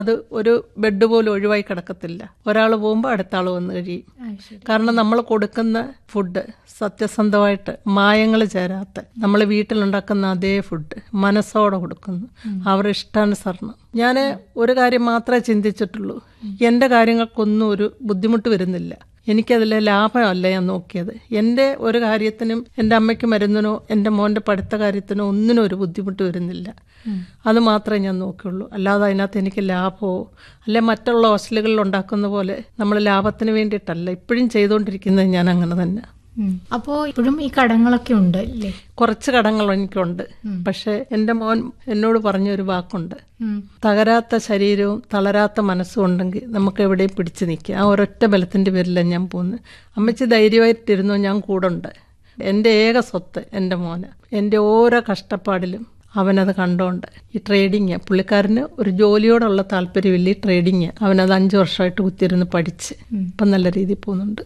അത് ഒരു ബെഡ് പോലും ഒഴിവായി കിടക്കത്തില്ല ഒരാൾ പോകുമ്പോൾ അടുത്ത ആൾ വന്ന് കഴിയും കാരണം നമ്മൾ കൊടുക്കുന്ന ഫുഡ് സത്യസന്ധമായിട്ട് മായങ്ങൾ ചേരാത്ത നമ്മൾ വീട്ടിലുണ്ടാക്കുന്ന അതേ ഫുഡ് മനസ്സോടെ കൊടുക്കുന്നു അവരുടെ ഇഷ്ടാനുസരണം ഞാൻ ഒരു കാര്യം മാത്രമേ ചിന്തിച്ചിട്ടുള്ളൂ എൻ്റെ കാര്യങ്ങൾക്കൊന്നും ഒരു ബുദ്ധിമുട്ട് വരുന്നില്ല എനിക്കതിലെ ലാഭമല്ല ഞാൻ നോക്കിയത് എൻ്റെ ഒരു കാര്യത്തിനും എൻ്റെ അമ്മയ്ക്ക് മരുന്നിനോ എൻ്റെ മോൻ്റെ പഠിത്ത കാര്യത്തിനോ ഒന്നിനും ഒരു ബുദ്ധിമുട്ട് വരുന്നില്ല അത് മാത്രമേ ഞാൻ നോക്കിയുള്ളൂ അല്ലാതെ അതിനകത്ത് എനിക്ക് ലാഭമോ അല്ലെ മറ്റുള്ള ഹോസ്റ്റലുകളിൽ ഉണ്ടാക്കുന്ന പോലെ നമ്മൾ ലാഭത്തിന് വേണ്ടിയിട്ടല്ല ഇപ്പോഴും ചെയ്തുകൊണ്ടിരിക്കുന്നത് ഞാൻ അങ്ങനെ തന്നെ അപ്പോ ഇപ്പോഴും ഈ കടങ്ങളൊക്കെ ഉണ്ട് അല്ലേ കുറച്ച് കടങ്ങൾ എനിക്കുണ്ട് പക്ഷെ എൻ്റെ മോൻ എന്നോട് പറഞ്ഞൊരു വാക്കുണ്ട് തകരാത്ത ശരീരവും തളരാത്ത മനസ്സും ഉണ്ടെങ്കിൽ നമുക്ക് എവിടെയും പിടിച്ചു നിൽക്കുക ആ ഒരൊറ്റ ബലത്തിൻ്റെ പേരില്ല ഞാൻ പോകുന്നത് അമ്മച്ചി ധൈര്യമായിട്ടിരുന്നു ഞാൻ കൂടെ ഉണ്ട് എൻ്റെ ഏക സ്വത്ത് എൻ്റെ മോന് എൻ്റെ ഓരോ കഷ്ടപ്പാടിലും അവനത് കണ്ടോണ്ട് ഈ ട്രേഡിങ് പുള്ളിക്കാരന് ഒരു ജോലിയോടുള്ള താല്പര്യമില്ല ഈ ട്രേഡിങ് അവനത് അഞ്ചു വർഷമായിട്ട് കുത്തിയിരുന്ന് പഠിച്ച് ഇപ്പം നല്ല രീതിയിൽ പോകുന്നുണ്ട്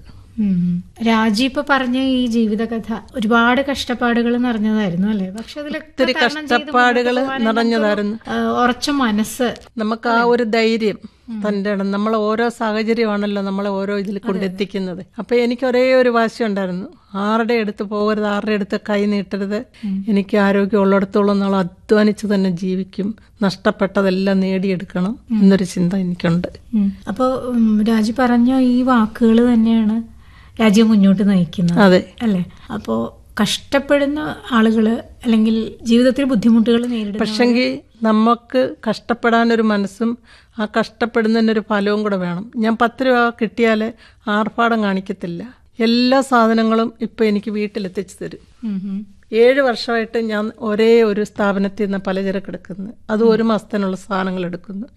രാജി ഇപ്പൊ പറഞ്ഞ ഈ ജീവിതകഥ ഒരുപാട് കഷ്ടപ്പാടുകൾ നിറഞ്ഞതായിരുന്നു അല്ലേ പക്ഷെ അതിലൊക്കെ ഒത്തിരി തരണം ചെയ്ത് കഷ്ടപ്പാടുകൾ മുന്നോട്ട് പോകാൻ നിറഞ്ഞതായിരുന്നു നമുക്കൊരു, ആ, ഉറച്ച മനസ്സ് നമുക്ക് ആ ഒരു ധൈര്യം തൻ്റെ ഇടം നമ്മളെ ഓരോ സാഹചര്യമാണല്ലോ നമ്മളെ ഓരോ ഇതിൽ കൊണ്ടെത്തിക്കുന്നത് അപ്പൊ എനിക്ക് ഒരേ ഒരു വാശി ഉണ്ടായിരുന്നു ആരുടെ അടുത്ത് പോകരുത് ആരുടെ അടുത്ത് കൈ നീട്ടരുത് എനിക്ക് ആരോഗ്യം ഉള്ളിടത്തോളം നാളെ അധ്വാനിച്ച് തന്നെ ജീവിക്കും നഷ്ടപ്പെട്ടതെല്ലാം നേടിയെടുക്കണം എന്നൊരു ചിന്ത എനിക്കുണ്ട് ഉം. അപ്പൊ ഉം, രാജി പറഞ്ഞ ഈ വാക്കുകൾ തന്നെയാണ് രാജ്യം മുന്നോട്ട് നയിക്കുന്നത് അതെ അല്ലേ അപ്പോ കഷ്ടപ്പെടുന്ന ആളുകള് അല്ലെങ്കിൽ ജീവിതത്തിൽ ബുദ്ധിമുട്ടുകൾ നേരിടുന്ന പക്ഷെങ്കിൽ നമുക്ക് കഷ്ടപ്പെടാനൊരു മനസ്സും ആ കഷ്ടപ്പെടുന്നതിനൊരു ഫലവും കൂടെ വേണം ഞാൻ പത്ത് രൂപ കിട്ടിയാൽ ആർഭാടം കാണിക്കത്തില്ല എല്ലാ സാധനങ്ങളും ഇപ്പം എനിക്ക് വീട്ടിലെത്തിച്ചു തരും ഉം, ഉം. ഏഴ് വർഷമായിട്ട് ഞാൻ ഒരേ ഒരു സ്ഥാപനത്തിൽ നിന്ന് പലചരക്ക് എടുക്കുന്നു അത് ഒരു മാസത്തിനുള്ള സാധനങ്ങൾ എടുക്കുന്നു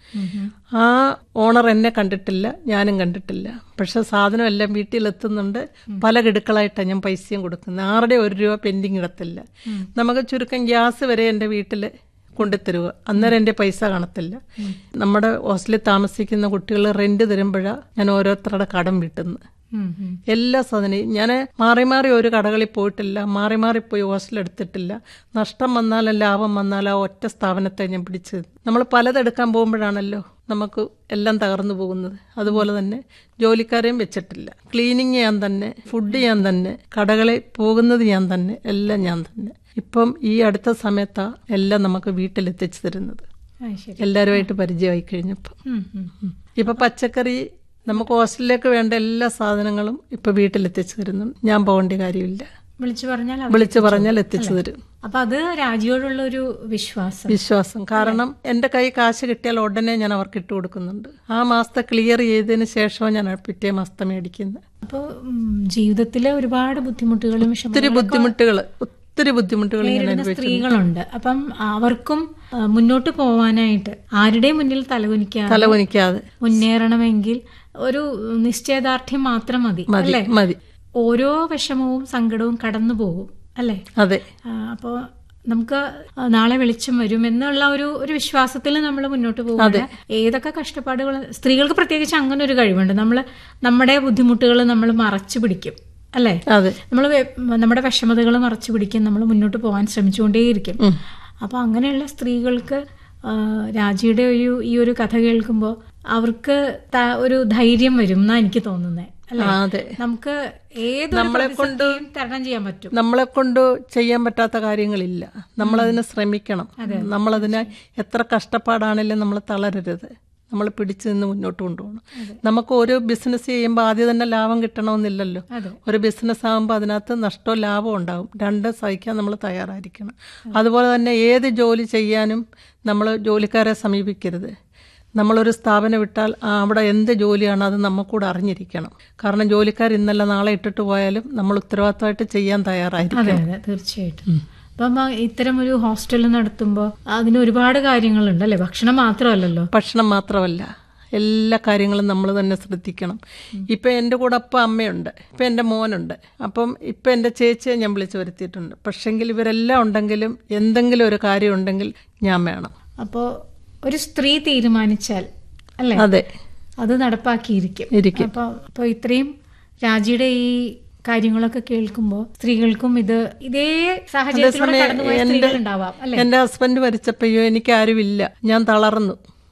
ആ ഓണർ എന്നെ കണ്ടിട്ടില്ല ഞാനും കണ്ടിട്ടില്ല പക്ഷെ സാധനം എല്ലാം വീട്ടിലെത്തുന്നുണ്ട് പല ഗഡുക്കളായിട്ടാണ് ഞാൻ പൈസയും കൊടുക്കുന്നത് ആരുടെ ഒരു രൂപ പെൻഡിങ് ഇടത്തില്ല നമുക്ക് ചുരുക്കം ഗ്യാസ് വരെ എൻ്റെ വീട്ടിൽ കൊണ്ടുത്തരുക അന്നേരം എൻ്റെ പൈസ കാണത്തില്ല നമ്മുടെ ഹോസ്റ്റലിൽ താമസിക്കുന്ന കുട്ടികൾ റെന്റ് തരുമ്പോഴാണ് ഞാൻ ഓരോരുത്തരുടെ കടം വീട്ടുന്നത് ഉം, ഉം. എല്ലാ സാധനവും ഞാൻ മാറി മാറി ഒരു കടകളിൽ പോയിട്ടില്ല മാറി മാറി പോയി ഹോസ്റ്റൽ എടുത്തിട്ടില്ല നഷ്ടം വന്നാലും ലാഭം വന്നാലും ആ ഒറ്റ സ്ഥാപനത്തെ ഞാൻ പിടിച്ചത് നമ്മൾ പലതെടുക്കാൻ പോകുമ്പോഴാണല്ലോ നമുക്ക് എല്ലാം തകർന്നു പോകുന്നത് അതുപോലെ തന്നെ ജോലിക്കാരെയും വെച്ചിട്ടില്ല ക്ലീനിങ് ഞാൻ തന്നെ ഫുഡ് ഞാൻ തന്നെ കടകളിൽ പോകുന്നത് ഞാൻ തന്നെ എല്ലാം ഞാൻ തന്നെ ഇപ്പം ഈ അടുത്ത സമയത്താ എല്ലാം നമുക്ക് വീട്ടിലെത്തിച്ചു തരുന്നത് അത് ശരി എല്ലാവരുമായിട്ട് പരിചയമായി കഴിഞ്ഞപ്പോൾ ഉം, ഉം. ഇപ്പൊ പച്ചക്കറി നമുക്ക് ഹോസ്റ്റലിലേക്ക് വേണ്ട എല്ലാ സാധനങ്ങളും ഇപ്പൊ വീട്ടിലെത്തിച്ചു തരുന്നു ഞാൻ പോകേണ്ട കാര്യമില്ല വിളിച്ചു പറഞ്ഞാൽ അവർ- വിളിച്ചു പറഞ്ഞാൽ എത്തിച്ചു തരും അപ്പൊ അത് രാജിയോടുള്ള ഒരു വിശ്വാസം വിശ്വാസം കാരണം എന്റെ കൈ കാശ് കിട്ടിയാൽ ഉടനെ ഞാൻ അവർക്ക് ഇട്ട് കൊടുക്കുന്നുണ്ട് ആ മാസത്തെ ക്ലിയർ ചെയ്തതിന് ശേഷമാണ് ഞാൻ പിറ്റേ മാസത്തെ മേടിക്കുന്നത് അപ്പോൾ ജീവിതത്തിലെ ഒരുപാട് ബുദ്ധിമുട്ടുകളും ഒത്തിരി വിഷമങ്ങളും ബുദ്ധിമുട്ടുകൾ ഒത്തിരി ബുദ്ധിമുട്ടുകൾ ഞാൻ നേരിടുന്ന അനുഭവിച്ചു സ്ത്രീകളുണ്ട് അപ്പം അവർക്കും ആ, മുന്നോട്ട് പോവാനായിട്ട് ആരുടെയും മുന്നിൽ തലകുനിക്കാതെ തലകുനിക്കാതെ മുന്നേറണമെങ്കിൽ ഒരു നിശ്ചയദാർഢ്യം മാത്രം മതി മതി അല്ലേ മതി ഓരോ വിഷമവും സങ്കടവും കടന്നു പോകും അല്ലേ അതെ ആ, അപ്പോ നമുക്ക് നാളെ വെളിച്ചം വരും എന്നുള്ള ഒരു ഒരു വിശ്വാസത്തിൽ നമ്മൾ മുന്നോട്ട് പോകുന്നത് ഏതൊക്കെ കഷ്ടപ്പാടുകൾ സ്ത്രീകൾക്ക് പ്രത്യേകിച്ച് അങ്ങനെ ഒരു കഴിവുണ്ട് നമ്മൾ നമ്മുടെ ബുദ്ധിമുട്ടുകൾ നമ്മൾ മറച്ചു പിടിക്കും അല്ലേ അതെ നമ്മൾ നമ്മുടെ വിഷമതകൾ മറച്ചു പിടിക്കും നമ്മൾ മുന്നോട്ട് പോകാൻ ശ്രമിച്ചുകൊണ്ടേയിരിക്കും അപ്പൊ അങ്ങനെയുള്ള സ്ത്രീകൾക്ക് ആ, രാജിയുടെ ഒരു ഈ ഒരു കഥ കേൾക്കുമ്പോൾ അവർക്ക് ത- ഒരു ധൈര്യം വരും എന്നാ എനിക്ക് തോന്നുന്നത് അല്ലെ ആ, അതെ നമുക്ക് ഏത് നമ്മളെ കൊണ്ട് തരണം ചെയ്യാൻ പറ്റും നമ്മളെ കൊണ്ട് ചെയ്യാൻ പറ്റാത്ത കാര്യങ്ങളില്ല നമ്മളതിനെ ശ്രമിക്കണം നമ്മളതിനെ എത്ര കഷ്ടപ്പാടാണെങ്കിലും നമ്മൾ തളരരുത് നമ്മൾ പിടിച്ചു നിന്ന് മുന്നോട്ട് കൊണ്ടുപോകണം നമുക്ക് ഒരു ബിസിനസ് ചെയ്യുമ്പോൾ ആദ്യം തന്നെ ലാഭം കിട്ടണമെന്നില്ലല്ലോ അതെ. ഒരു ബിസിനസ് ആകുമ്പോൾ അതിനകത്ത് നഷ്ടവും ലാഭവും ഉണ്ടാവും രണ്ട് സഹിക്കാൻ നമ്മൾ തയ്യാറായിരിക്കണം അതുപോലെ തന്നെ ഏത് ജോലി ചെയ്യാനും നമ്മൾ ജോലിക്കാരെ സമീപിക്കരുത് നമ്മളൊരു സ്ഥാപനം വിട്ടാൽ ആ അവിടെ എന്ത് ജോലിയാണ് അത് നമുക്കൂടെ അറിഞ്ഞിരിക്കണം കാരണം ജോലിക്കാർ ഇന്നല്ല നാളെ ഇട്ടിട്ട് പോയാലും നമ്മൾ ഉത്തരവാദിത്തമായിട്ട് ചെയ്യാൻ തയ്യാറായിരിക്കും അതെ അതെ തീർച്ചയായിട്ടും അപ്പം ആ ഇത്തരം ഒരു ഹോസ്റ്റൽ നടത്തുമ്പോൾ അതിന് ഒരുപാട് കാര്യങ്ങളുണ്ട് അല്ലെ ഭക്ഷണം മാത്രമല്ലല്ലോ ഭക്ഷണം മാത്രമല്ല എല്ലാ കാര്യങ്ങളും നമ്മൾ തന്നെ ശ്രദ്ധിക്കണം ഇപ്പം എൻ്റെ കൂടെ അപ്പം അമ്മയുണ്ട് ഇപ്പം എൻ്റെ മോനുണ്ട് അപ്പം ഇപ്പം എൻ്റെ ചേച്ചിയെ ഞാൻ വിളിച്ചു വരുത്തിയിട്ടുണ്ട് പക്ഷെങ്കിൽ ഇവരെല്ലാം ഉണ്ടെങ്കിലും എന്തെങ്കിലും ഒരു കാര്യം ഉണ്ടെങ്കിൽ ഞാൻ വേണം അപ്പോൾ ഒരു സ്ത്രീ തീരുമാനിച്ചാൽ അല്ലെ അതെ അത് നടപ്പാക്കിയിരിക്കും ഇരിക്കും. അപ്പൊ അപ്പൊ ഇത്രയും രാജിയുടെ ഈ കാര്യങ്ങളൊക്കെ കേൾക്കുമ്പോൾ സ്ത്രീകൾക്കും ഇത് ഇതേ സാഹചര്യത്തിലൂടെ കടന്നുപോയ സ്ത്രീകൾ ഉണ്ടാവാം അല്ലെ എൻ്റെ ഹസ്ബൻഡ് മരിച്ചപ്പോഴോ എനിക്ക് ആരുമില്ല ഞാൻ തളർന്നു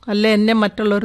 അല്ലെ എന്നെ മറ്റുള്ളവർ